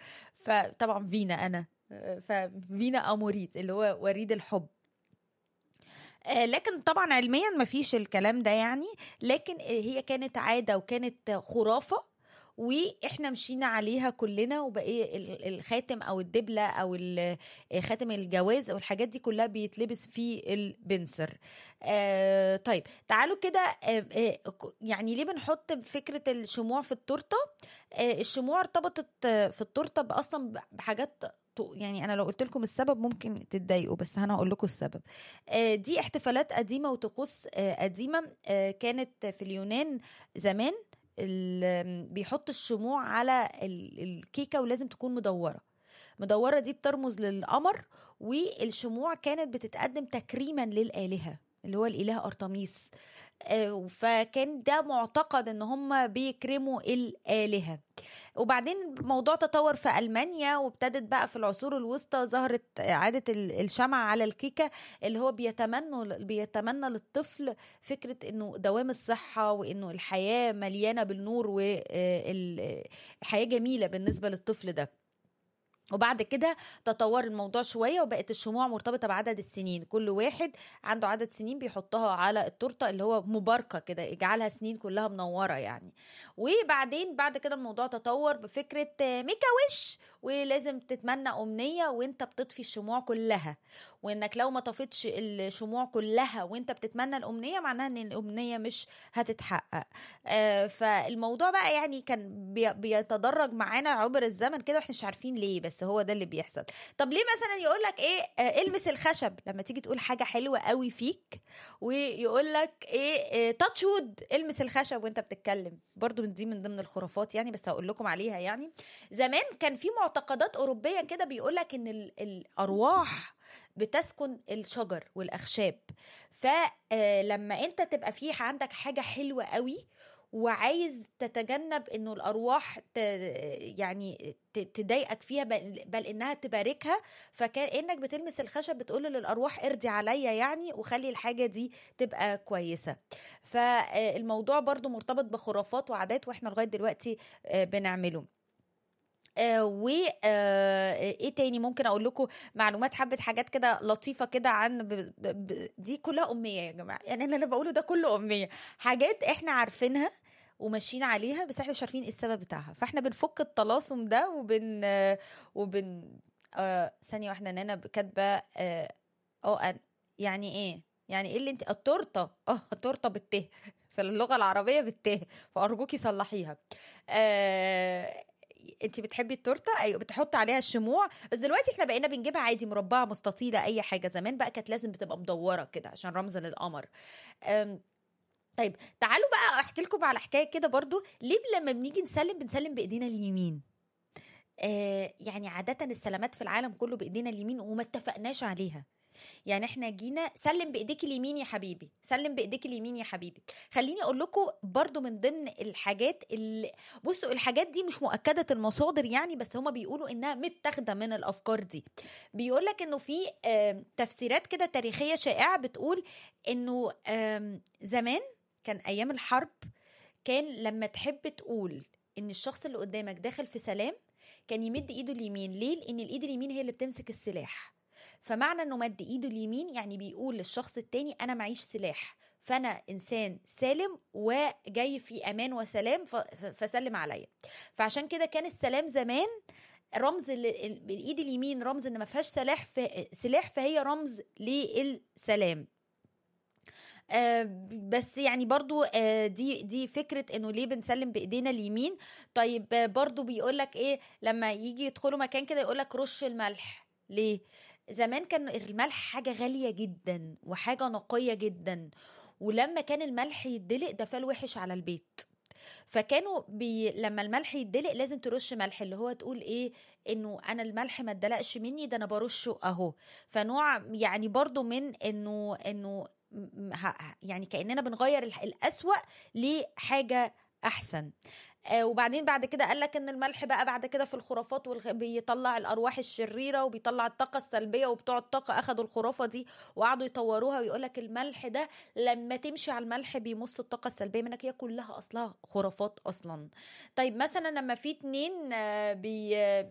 فطبعا فينا انا آه، ففينا اموريت اللي هو وريد الحب آه، لكن طبعا علميا ما فيش الكلام ده يعني لكن هي كانت عاده وكانت خرافه واحنا مشينا عليها كلنا وبقى ال- الخاتم او الدبله او ال- خاتم الجواز او الحاجات دي كلها بيتلبس في البنسر آه طيب تعالوا كده آه آه يعني ليه بنحط فكره الشموع في التورته آه الشموع ارتبطت آه، في التورته اصلا بحاجات تو- يعني انا لو قلت لكم السبب ممكن تتضايقوا بس انا هقول لكم السبب آه، دي احتفالات قديمه وطقوس آه، قديمه آه، كانت في اليونان زمان ال- بيحط الشموع على ال- الكيكه ولازم تكون مدوره مدوره دي بترمز للقمر والشموع كانت بتتقدم تكريما للالهه اللي هو الاله ارتميس آه، فكان ده معتقد ان هم بيكرموا الالهه وبعدين الموضوع تطور في المانيا وابتدت بقى في العصور الوسطى ظهرت عاده ال- الشمع على الكيكه اللي هو بيتمنوا بيتمنى للطفل فكره انه دوام الصحه وانه الحياه مليانه بالنور والحياه جميله بالنسبه للطفل ده وبعد كده تطور الموضوع شويه وبقت الشموع مرتبطه بعدد السنين كل واحد عنده عدد سنين بيحطها على التورته اللي هو مباركه كده يجعلها سنين كلها منوره يعني وبعدين بعد كده الموضوع تطور بفكره آه، ميكا وش ولازم تتمنى امنيه وانت بتطفي الشموع كلها وانك لو ما طفيتش الشموع كلها وانت بتتمنى الامنيه معناها ان الامنيه مش هتتحقق آه، فالموضوع بقى يعني كان بي- بيتدرج معانا عبر الزمن كده واحنا مش عارفين ليه بس هو ده اللي بيحصل طب ليه مثلا يقول لك ايه آه، المس الخشب لما تيجي تقول حاجه حلوه قوي فيك ويقول لك ايه تاتش وود المس الخشب وانت بتتكلم برضو دي من ضمن الخرافات يعني بس هقول لكم عليها يعني زمان كان في معتقدات اوروبيه كده بيقول لك ان ال- الارواح بتسكن الشجر والاخشاب فلما انت تبقى في عندك حاجه حلوه قوي وعايز تتجنب انه الارواح ت... يعني ت- تضايقك فيها بل... بل انها تباركها فكانك بتلمس الخشب بتقول للارواح ارضي عليا يعني وخلي الحاجه دي تبقى كويسه فالموضوع برضو مرتبط بخرافات وعادات واحنا لغايه دلوقتي آه، بنعمله آه و آه ايه تاني ممكن اقول لكم معلومات حبه حاجات كده لطيفه كده عن ب... ب... ب... دي كلها اميه يا جماعه يعني اللي انا بقوله ده كله اميه حاجات احنا عارفينها وماشيين عليها بس احنا مش عارفين ايه السبب بتاعها فاحنا بنفك الطلاسم ده وبن آه وبن آه ثانيه واحده ان انا كاتبه اه آه، يعني ايه يعني ايه اللي انت التورته اه التورته بالته في اللغه العربيه بالته فارجوكي صلحيها آه انت بتحبي التورته ايوه بتحط عليها الشموع بس دلوقتي احنا بقينا بنجيبها عادي مربعه مستطيله اي حاجه زمان بقى كانت لازم بتبقى مدوره كده عشان رمز للقمر أم، طيب تعالوا بقى احكي لكم على حكايه كده برضو ليه لما بنيجي نسلم بنسلم بايدينا اليمين آه يعني عاده السلامات في العالم كله بايدينا اليمين وما اتفقناش عليها يعني احنا جينا سلم بايديك اليمين يا حبيبي سلم بايديك اليمين يا حبيبي خليني اقول لكم برضو من ضمن الحاجات اللي بصوا الحاجات دي مش مؤكده المصادر يعني بس هما بيقولوا انها متاخده من الافكار دي بيقول لك انه في آم، تفسيرات كده تاريخيه شائعه بتقول انه آم، زمان كان ايام الحرب كان لما تحب تقول ان الشخص اللي قدامك داخل في سلام كان يمد ايده اليمين ليه لان الايد اليمين هي اللي بتمسك السلاح فمعنى انه مد ايده اليمين يعني بيقول للشخص التاني انا معيش سلاح فانا انسان سالم وجاي في امان وسلام ف- ف- فسلم عليا فعشان كده كان السلام زمان رمز ال- ال- بالايد اليمين رمز ان ما فيهاش سلاح ف... سلاح فهي رمز للسلام آه، بس يعني برضو آه، دي دي فكره انه ليه بنسلم بايدينا اليمين طيب آه، برضو بيقول لك ايه لما يجي يدخلوا مكان كده يقول لك رش الملح ليه زمان كان الملح حاجه غاليه جدا وحاجه نقيه جدا ولما كان الملح يدلق ده فال وحش على البيت فكانوا بي... لما الملح يدلق لازم ترش ملح اللي هو تقول ايه انه انا الملح ما اتدلقش مني ده انا برشه اهو فنوع يعني برضو من انه انه م- ه- يعني كاننا بنغير الح- الاسوأ لحاجه احسن آه وبعدين بعد كده قال لك ان الملح بقى بعد كده في الخرافات والغ... بيطلع الارواح الشريره وبيطلع الطاقه السلبيه وبتوع الطاقه اخدوا الخرافه دي وقعدوا يطوروها ويقول لك الملح ده لما تمشي على الملح بيمص الطاقه السلبيه منك هي كلها اصلها خرافات اصلا طيب مثلا لما في اتنين آه، بي